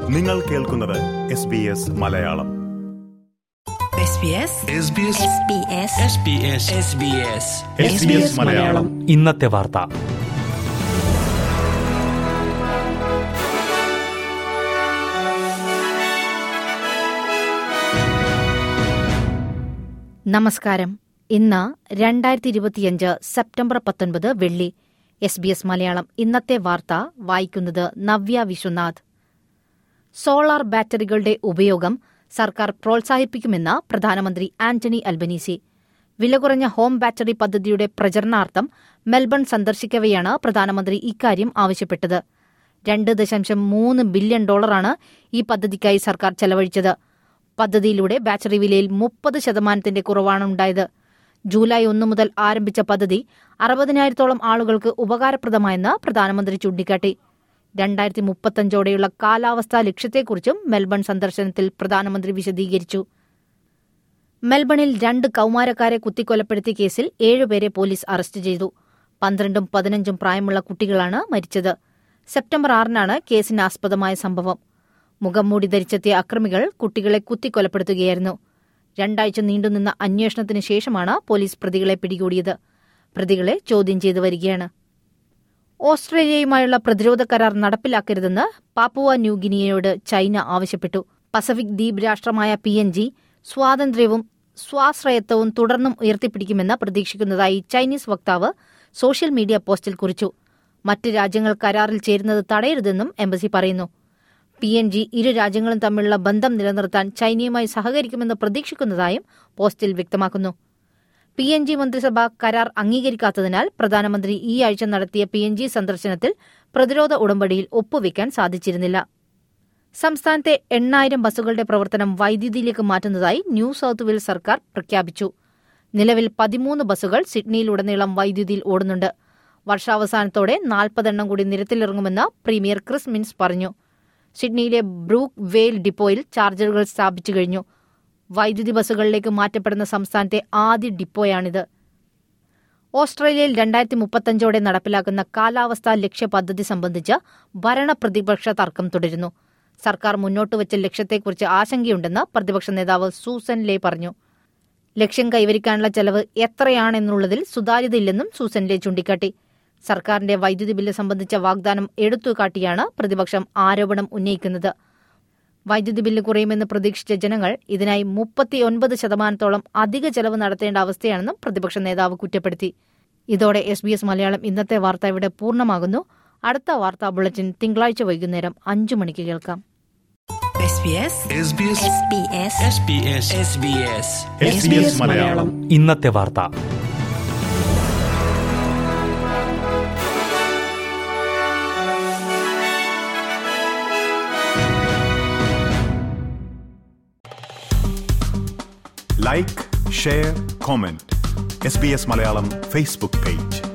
നിങ്ങൾ കേൾക്കുന്നത് S B S Malayalam SBS Malayalam ഇന്നത്തെ വാർത്ത നമസ്കാരം ഇന്ന് രണ്ടായിരത്തി ഇരുപത്തിയഞ്ച് സെപ്റ്റംബർ പത്തൊൻപത് വെള്ളി എസ് ബി എസ് മലയാളം ഇന്നത്തെ വാർത്ത വായിക്കുന്നത് നവ്യ വിശ്വനാഥ് സോളാർ ബാറ്ററികളുടെ ഉപയോഗം സർക്കാർ പ്രോത്സാഹിപ്പിക്കുമെന്ന് പ്രധാനമന്ത്രി ആന്റണി അൽബനീസി വില കുറഞ്ഞ ഹോം ബാറ്ററി പദ്ധതിയുടെ പ്രചരണാർത്ഥം മെൽബൺ സന്ദർശിക്കവെയാണ് പ്രധാനമന്ത്രി ഇക്കാര്യം ആവശ്യപ്പെട്ടത് രണ്ട് ദശാംശം മൂന്ന് ബില്യൺ ഡോളറാണ് ഈ പദ്ധതിക്കായി സർക്കാർ ചെലവഴിച്ചത് പദ്ധതിയിലൂടെ ബാറ്ററി വിലയിൽ മുപ്പത് ശതമാനത്തിന്റെ കുറവാണ് ഉണ്ടായത് ജൂലൈ ഒന്ന് മുതൽ ആരംഭിച്ച പദ്ധതി അറുപതിനായിരത്തോളം ആളുകൾക്ക് ഉപകാരപ്രദമായെന്ന് പ്രധാനമന്ത്രി ചൂണ്ടിക്കാട്ടി രണ്ടായിരത്തി മുപ്പത്തഞ്ചോടെയുള്ള കാലാവസ്ഥാ ലക്ഷ്യത്തെക്കുറിച്ചും മെൽബൺ സന്ദർശനത്തിൽ പ്രധാനമന്ത്രി വിശദീകരിച്ചു മെൽബണിൽ രണ്ട് കൌമാരക്കാരെ കുത്തിക്കൊലപ്പെടുത്തിയ കേസിൽ ഏഴുപേരെ പോലീസ് അറസ്റ്റ് ചെയ്തു പന്ത്രണ്ടും പതിനഞ്ചും പ്രായമുള്ള കുട്ടികളാണ് മരിച്ചത് സെപ്റ്റംബർ ആറിനാണ് കേസിന് ആസ്പദമായ സംഭവം മുഖംമൂടി ധരിച്ചെത്തിയ അക്രമികൾ കുട്ടികളെ കുത്തിക്കൊലപ്പെടുത്തുകയായിരുന്നു രണ്ടാഴ്ച നീണ്ടുനിന്ന അന്വേഷണത്തിന് ശേഷമാണ് പോലീസ് പ്രതികളെ പിടികൂടിയത് പ്രതികളെ ചോദ്യം ചെയ്തു വരികയാണ് ഓസ്ട്രേലിയയുമായുള്ള പ്രതിരോധ കരാർ നടപ്പിലാക്കരുതെന്ന് പാപ്പുവ ന്യൂഗിനിയയോട് ചൈന ആവശ്യപ്പെട്ടു പസഫിക് ദ്വീപ് രാഷ്ട്രമായ പി എൻ ജി സ്വാതന്ത്ര്യവും സ്വാശ്രയത്വവും തുടർന്നും ഉയർത്തിപ്പിടിക്കുമെന്ന് പ്രതീക്ഷിക്കുന്നതായി ചൈനീസ് വക്താവ് സോഷ്യൽ മീഡിയ പോസ്റ്റിൽ കുറിച്ചു മറ്റ് രാജ്യങ്ങൾ കരാറിൽ ചേരുന്നത് തടയരുതെന്നും എംബസി പറയുന്നു പി എൻ ജി ഇരു രാജ്യങ്ങളും തമ്മിലുള്ള ബന്ധം നിലനിർത്താൻ ചൈനയുമായി സഹകരിക്കുമെന്ന് പ്രതീക്ഷിക്കുന്നതായും പോസ്റ്റിൽ വ്യക്തമാക്കുന്നു പി എൻ ജി മന്ത്രിസഭ കരാർ അംഗീകരിക്കാത്തതിനാൽ പ്രധാനമന്ത്രി ഈ ആഴ്ച നടത്തിയ പി എൻ ജി സന്ദർശനത്തിൽ പ്രതിരോധ ഉടമ്പടിയിൽ ഒപ്പുവെക്കാൻ സാധിച്ചിരുന്നില്ല സംസ്ഥാനത്തെ എണ്ണായിരം ബസ്സുകളുടെ പ്രവർത്തനം വൈദ്യുതിയിലേക്ക് മാറ്റുന്നതായി ന്യൂ സൌത്ത് വെയിൽസ് സർക്കാർ പ്രഖ്യാപിച്ചു നിലവിൽ പതിമൂന്ന് ബസ്സുകൾ സിഡ്നിയിലുടനീളം വൈദ്യുതിയിൽ ഓടുന്നുണ്ട് വർഷാവസാനത്തോടെ നാൽപ്പതെണ്ണം കൂടി നിരത്തിലിറങ്ങുമെന്ന് പ്രീമിയർ ക്രിസ് മിൻസ് പറഞ്ഞു സിഡ്നിയിലെ ബ്രൂക്ക് വെയിൽ ഡിപ്പോയിൽ ചാർജറുകൾ സ്ഥാപിച്ചു കഴിഞ്ഞു വൈദ്യുതി ബസ്സുകളിലേക്ക് മാറ്റപ്പെടുന്ന സംസ്ഥാനത്തെ ആദ്യ ഡിപ്പോയാണിത് ഓസ്ട്രേലിയയിൽ രണ്ടായിരത്തി മുപ്പത്തഞ്ചോടെ നടപ്പിലാക്കുന്ന കാലാവസ്ഥാ ലക്ഷ്യ പദ്ധതി സംബന്ധിച്ച് ഭരണ പ്രതിപക്ഷ തർക്കം തുടരുന്നു സർക്കാർ മുന്നോട്ടുവച്ച ലക്ഷ്യത്തെക്കുറിച്ച് ആശങ്കയുണ്ടെന്ന് പ്രതിപക്ഷ നേതാവ് സൂസൻ ലേ പറഞ്ഞു ലക്ഷ്യം കൈവരിക്കാനുള്ള ചെലവ് എത്രയാണെന്നുള്ളതിൽ സുതാര്യതയില്ലെന്നും സൂസൻ ലേ ചൂണ്ടിക്കാട്ടി സർക്കാരിന്റെ വൈദ്യുതി ബില്ല് സംബന്ധിച്ച വാഗ്ദാനം എടുത്തുകാട്ടിയാണ് പ്രതിപക്ഷം ആരോപണം ഉന്നയിക്കുന്നത് വൈദ്യുതി ബില്ല് കുറയുമെന്ന് പ്രതീക്ഷിച്ച ജനങ്ങൾ ഇതിനായി മുപ്പത്തിയൊൻപത് ശതമാനത്തോളം അധിക ചെലവ് നടത്തേണ്ട അവസ്ഥയാണെന്നും പ്രതിപക്ഷ നേതാവ് കുറ്റപ്പെടുത്തി ഇതോടെ എസ് ബി എസ് മലയാളം ഇന്നത്തെ വാർത്ത ഇവിടെ പൂർണ്ണമാകുന്നു അടുത്ത വാർത്താ ബുള്ളറ്റിൻ തിങ്കളാഴ്ച വൈകുന്നേരം അഞ്ചു മണിക്ക് കേൾക്കാം SBS മലയാളം ഇന്നത്തെ വാർത്ത like share comment S B S Malayalam Facebook page